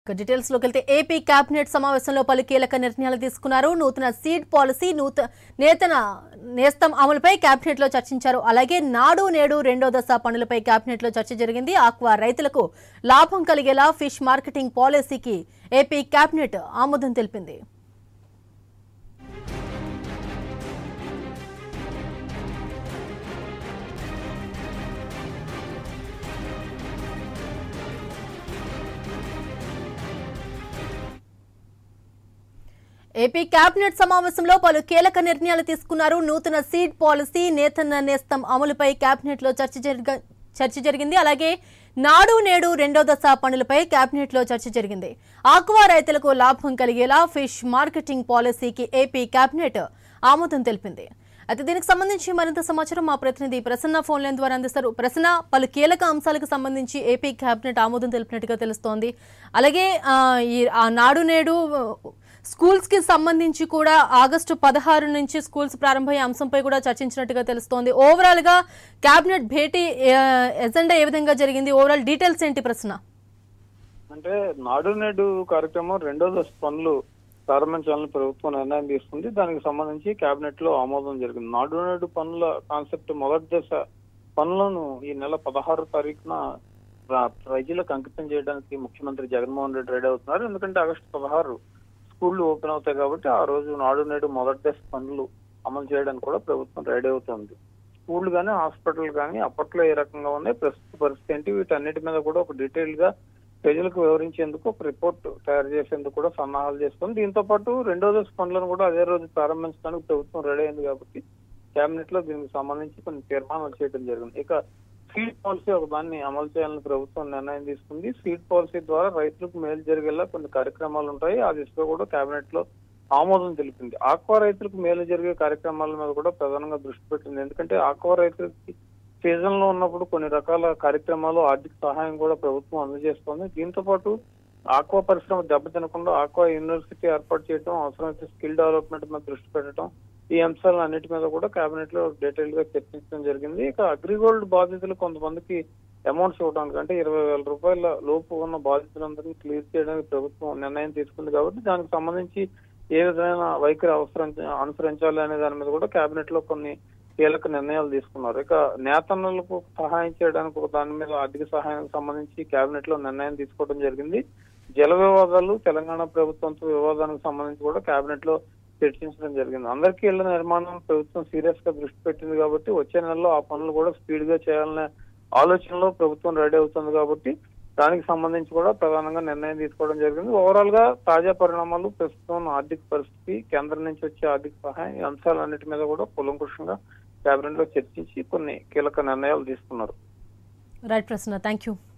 ఇక డీటెయిల్స్ లోకి వెళ్తే ఏపీ కేబినెట్ సమావేశంలో పలు కీలక నిర్ణయాలు తీసుకున్నారు నూతన సీడ్ పాలసీ నూతన నేతన నేస్తం అమలుపై కేబినెట్ లో చర్చించారు అలాగే నాడు నేడు రెండో దశ పనులపై కేబినెట్ లో చర్చ జరిగింది ఆక్వా రైతులకు లాభం కలిగేలా ఫిష్ మార్కెటింగ్ పాలసీకి ఏపీ కేబినెట్ ఆమోదం తెలిపింది ఏపీ కేబినెట్ సమావేశంలో పలు కీలక నిర్ణయాలు తీసుకున్నారు నూతన సీడ్ పాలసీ నేతన్న నేస్తం అమలుపై కేబినెట్ లో చర్చ జరగ చర్చ జరిగింది అలాగే నాడు నేడు రెండో దశ పనులపై కేబినెట్ లో చర్చ జరిగింది ఆక్వా రైతులకు లాభం కలిగేలా ఫిష్ మార్కెటింగ్ పాలసీకి ఏపీ కేబినెట్ ఆమోదం తెలిపింది అయితే దీనికి సంబంధించి మరింత సమాచారం మా ప్రతినిధి ప్రసన్న ఫోన్ లైన్ ద్వారా అందిస్తారు ప్రసన్న పలు కీలక అంశాలకు సంబంధించి ఏపీ కేబినెట్ ఆమోదం తెలిపినట్టుగా తెలుస్తోంది అలాగే ఆ, ఈ ఆ నాడు నేడు స్కూల్స్ కి సంబంధించి కూడా ఆగస్టు పదహారు నుంచి స్కూల్స్ ప్రారంభమయ్యే అంశంపై కూడా చర్చించినట్టుగా తెలుస్తోంది ఓవరాల్ గా కేబినెట్ భేటీ ఆ, ఎజెండా ఏ విధంగా జరిగింది ఓవరాల్ డీటెయిల్స్ ఏంటి ప్రశ్న అంటే నాడు నేడు కార్యక్రమం రెండో దశ పనులు ప్రారంభించాలని ప్రభుత్వం నిర్ణయం తీసుకుంది దానికి సంబంధించి కేబినెట్ లో ఆమోదం జరిగింది నాడు నేడు పనుల కాన్సెప్ట్ మొదటి దశ పనులను ఈ నెల పదహారు తారీఖున ప్ర- ప్రజలకు అంకితం చేయడానికి ముఖ్యమంత్రి జగన్మోహన్ రెడ్డి రెడీ అవుతున్నారు ఎందుకంటే ఆగస్టు పదహారు స్కూళ్లు ఓపెన్ అవుతాయి కాబట్టి ఆ రోజు నాడు నేడు మొదటి దశ పనులు అమలు చేయడానికి కూడా ప్రభుత్వం రెడీ అవుతుంది స్కూళ్ళు కానీ హాస్పిటల్ కానీ అప్పట్లో ఏ రకంగా ఉన్నాయి ప్రస్తుత పరిస్థితి ఏంటి వీటన్నిటి మీద కూడా ఒక డీటెయిల్ గా ప్రజలకు వివరించేందుకు ఒక రిపోర్ట్ తయారు చేసేందుకు కూడా సన్నాహాలు చేస్తుంది దీంతో పాటు రెండో దశ పనులను కూడా అదే రోజు ప్రారంభించడానికి ప్రభుత్వం రెడీ అయింది కాబట్టి కేబినెట్ లో దీనికి సంబంధించి కొన్ని తీర్మానాలు చేయడం జరిగింది ఇక సీడ్ పాలసీ ఒక దాన్ని అమలు చేయాలని ప్రభుత్వం నిర్ణయం తీసుకుంది సీడ్ పాలసీ ద్వారా రైతులకు మేలు జరిగేలా కొన్ని కార్యక్రమాలు ఉంటాయి ఆ దిశగా కూడా కేబినెట్ లో ఆమోదం తెలిపింది ఆక్వా రైతులకు మేలు జరిగే కార్యక్రమాల మీద కూడా ప్రధానంగా దృష్టి పెట్టింది ఎందుకంటే ఆక్వా రైతులకి సీజన్ లో ఉన్నప్పుడు కొన్ని రకాల కార్యక్రమాలు ఆర్థిక సహాయం కూడా ప్రభుత్వం అందజేస్తోంది దీంతో పాటు ఆక్వా పరిశ్రమ దెబ్బతినకుండా ఆక్వా యూనివర్సిటీ ఏర్పాటు చేయడం అవసరమైతే స్కిల్ డెవలప్మెంట్ మీద దృష్టి పెట్టడం ఈ అంశాలు అన్నిటి మీద కూడా కేబినెట్ లో డీటెయిల్ గా చర్చించడం జరిగింది ఇక అగ్రిగోల్డ్ బాధితులు కొంతమందికి అమౌంట్స్ ఇవ్వడానికి అంటే ఇరవై వేల రూపాయల లోపు ఉన్న బాధితులందరినీ క్లియర్ చేయడానికి ప్రభుత్వం నిర్ణయం తీసుకుంది కాబట్టి దానికి సంబంధించి ఏ విధమైన వైఖరి అవసరం అనుసరించాలి అనే దాని మీద కూడా కేబినెట్ లో కొన్ని కీలక నిర్ణయాలు తీసుకున్నారు ఇక నేతన్నలకు సహాయం చేయడానికి ఒక దాని మీద ఆర్థిక సహాయానికి సంబంధించి కేబినెట్ లో నిర్ణయం తీసుకోవడం జరిగింది జల వివాదాలు తెలంగాణ ప్రభుత్వంతో వివాదానికి సంబంధించి కూడా కేబినెట్ లో చర్చించడం జరిగింది అందరికీ ఇళ్ల నిర్మాణం ప్రభుత్వం సీరియస్ గా దృష్టి పెట్టింది కాబట్టి వచ్చే నెలలో ఆ పనులు కూడా స్పీడ్ గా చేయాలనే ఆలోచనలో ప్రభుత్వం రెడీ అవుతుంది కాబట్టి దానికి సంబంధించి కూడా ప్రధానంగా నిర్ణయం తీసుకోవడం జరిగింది ఓవరాల్ గా తాజా పరిణామాలు ప్రస్తుతం ఉన్న ఆర్థిక పరిస్థితి కేంద్రం నుంచి వచ్చే ఆర్థిక సహాయం ఈ అంశాలన్నిటి మీద కూడా కూలంకుషంగా కేబినెట్ లో చర్చించి కొన్ని కీలక నిర్ణయాలు తీసుకున్నారు రైట్ ప్రశ్న థ్యాంక్ యూ